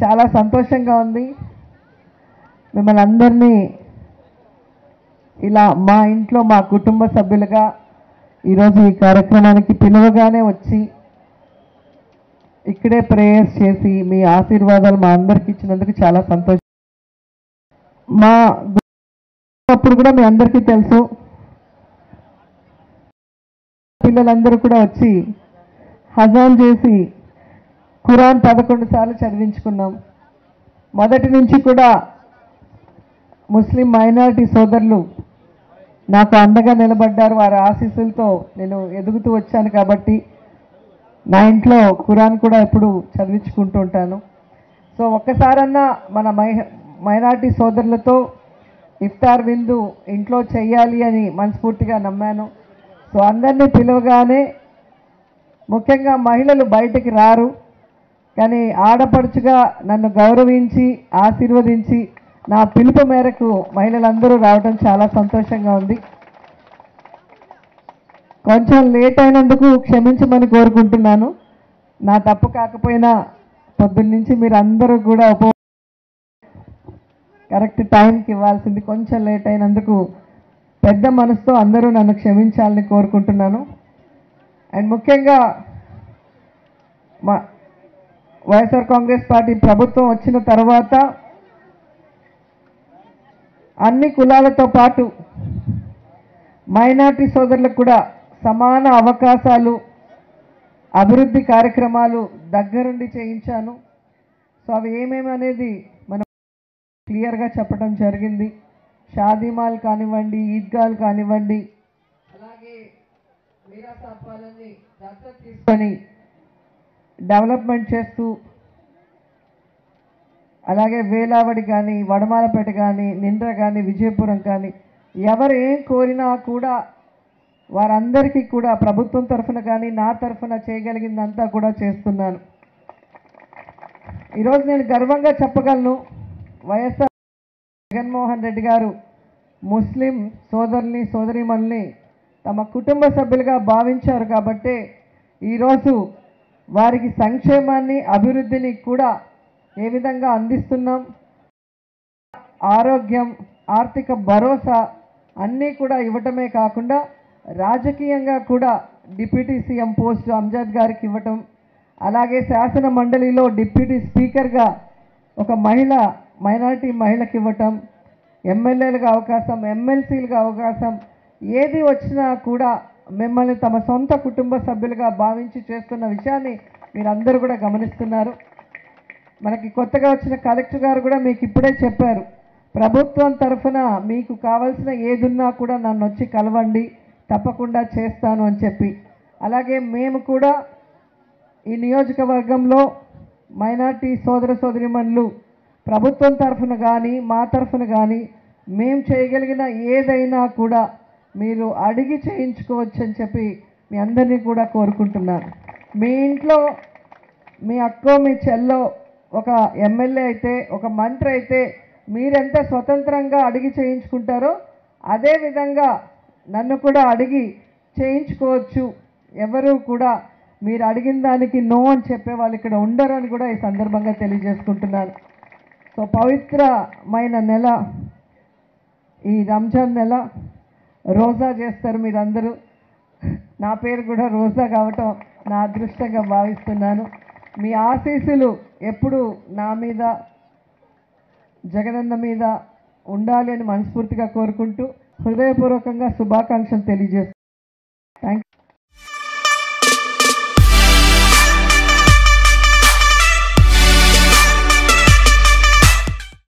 చాలా సంతోషంగా ఉంది మిమ్మల్ని అందరినీ ఇలా మా ఇంట్లో మా కుటుంబ సభ్యులుగా ఈరోజు ఈ కార్యక్రమానికి పిలువగానే వచ్చి ఇక్కడే ప్రేయర్స్ చేసి మీ ఆశీర్వాదాలు మా అందరికి ఇచ్చినందుకు చాలా సంతోషం మా అప్పుడు కూడా మీ అందరికీ తెలుసు పిల్లలందరూ కూడా వచ్చి హజాన్ చేసి ఖురాన్ పదకొండు సార్లు చదివించుకున్నాం మొదటి నుంచి కూడా ముస్లిం మైనారిటీ సోదరులు నాకు అండగా నిలబడ్డారు వారి ఆశీస్సులతో నేను ఎదుగుతూ వచ్చాను కాబట్టి నా ఇంట్లో ఖురాన్ కూడా ఎప్పుడు చదివించుకుంటూ ఉంటాను సో ఒక్కసారన్నా మన మై మైనారిటీ సోదరులతో ఇఫ్తార్ విందు ఇంట్లో చెయ్యాలి అని మనస్ఫూర్తిగా నమ్మాను సో అందరినీ పిలవగానే ముఖ్యంగా మహిళలు బయటికి రారు కానీ ఆడపడుచుగా నన్ను గౌరవించి ఆశీర్వదించి నా పిలుపు మేరకు మహిళలందరూ రావడం చాలా సంతోషంగా ఉంది కొంచెం లేట్ అయినందుకు క్షమించమని కోరుకుంటున్నాను నా తప్పు కాకపోయినా పొద్దున్నుంచి మీరు అందరూ కూడా ఉప కరెక్ట్ టైంకి ఇవ్వాల్సింది కొంచెం లేట్ అయినందుకు పెద్ద మనసుతో అందరూ నన్ను క్షమించాలని కోరుకుంటున్నాను అండ్ ముఖ్యంగా మా వైఎస్ఆర్ కాంగ్రెస్ పార్టీ ప్రభుత్వం వచ్చిన తర్వాత అన్ని కులాలతో పాటు మైనార్టీ సోదరులకు కూడా సమాన అవకాశాలు అభివృద్ధి కార్యక్రమాలు దగ్గరుండి చేయించాను సో అవి ఏమేమి అనేది మనం క్లియర్గా చెప్పడం జరిగింది షాదీమాల్ కానివ్వండి ఈద్గాలు కానివ్వండి అలాగే మీరాసాపాలని దత్తత తీసుకొని డెవలప్మెంట్ చేస్తూ అలాగే వేలావడి కానీ వడమాలపేట కానీ నిండ్ర కానీ విజయపురం కానీ ఎవరు ఏం కోరినా కూడా వారందరికీ కూడా ప్రభుత్వం తరఫున కానీ నా తరఫున చేయగలిగిందంతా కూడా చేస్తున్నాను ఈరోజు నేను గర్వంగా చెప్పగలను వైఎస్ఆర్ జగన్మోహన్ రెడ్డి గారు ముస్లిం సోదరుల్ని సోదరీమణుల్ని తమ కుటుంబ సభ్యులుగా భావించారు కాబట్టే ఈరోజు వారికి సంక్షేమాన్ని అభివృద్ధిని కూడా ఏ విధంగా అందిస్తున్నాం ఆరోగ్యం ఆర్థిక భరోసా అన్నీ కూడా ఇవ్వటమే కాకుండా రాజకీయంగా కూడా డిప్యూటీ సీఎం పోస్ట్ అంజద్ గారికి ఇవ్వటం అలాగే శాసన మండలిలో డిప్యూటీ స్పీకర్గా ఒక మహిళ మైనారిటీ మహిళకి ఇవ్వటం ఎమ్మెల్యేలుగా అవకాశం ఎమ్మెల్సీలుగా అవకాశం ఏది వచ్చినా కూడా మిమ్మల్ని తమ సొంత కుటుంబ సభ్యులుగా భావించి చేస్తున్న విషయాన్ని మీరందరూ కూడా గమనిస్తున్నారు మనకి కొత్తగా వచ్చిన కలెక్టర్ గారు కూడా మీకు ఇప్పుడే చెప్పారు ప్రభుత్వం తరఫున మీకు కావాల్సిన ఏదున్నా కూడా నన్ను వచ్చి కలవండి తప్పకుండా చేస్తాను అని చెప్పి అలాగే మేము కూడా ఈ నియోజకవర్గంలో మైనార్టీ సోదర సోదరిమణులు ప్రభుత్వం తరఫున కానీ మా తరఫున కానీ మేము చేయగలిగిన ఏదైనా కూడా మీరు అడిగి చేయించుకోవచ్చు అని చెప్పి మీ అందరినీ కూడా కోరుకుంటున్నాను మీ ఇంట్లో మీ అక్కో మీ చెల్లో ఒక ఎమ్మెల్యే అయితే ఒక మంత్రి అయితే మీరెంత స్వతంత్రంగా అడిగి చేయించుకుంటారో అదే విధంగా నన్ను కూడా అడిగి చేయించుకోవచ్చు ఎవరు కూడా మీరు అడిగిన దానికి నో అని చెప్పే వాళ్ళు ఇక్కడ ఉండరు అని కూడా ఈ సందర్భంగా తెలియజేసుకుంటున్నాను సో పవిత్రమైన నెల ఈ రంజాన్ నెల రోజా చేస్తారు మీరందరూ నా పేరు కూడా రోజా కావటం నా అదృష్టంగా భావిస్తున్నాను మీ ఆశీస్సులు ఎప్పుడు నా మీద జగనన్న మీద ఉండాలి అని మనస్ఫూర్తిగా కోరుకుంటూ హృదయపూర్వకంగా శుభాకాంక్షలు తెలియజేస్తున్నాను థ్యాంక్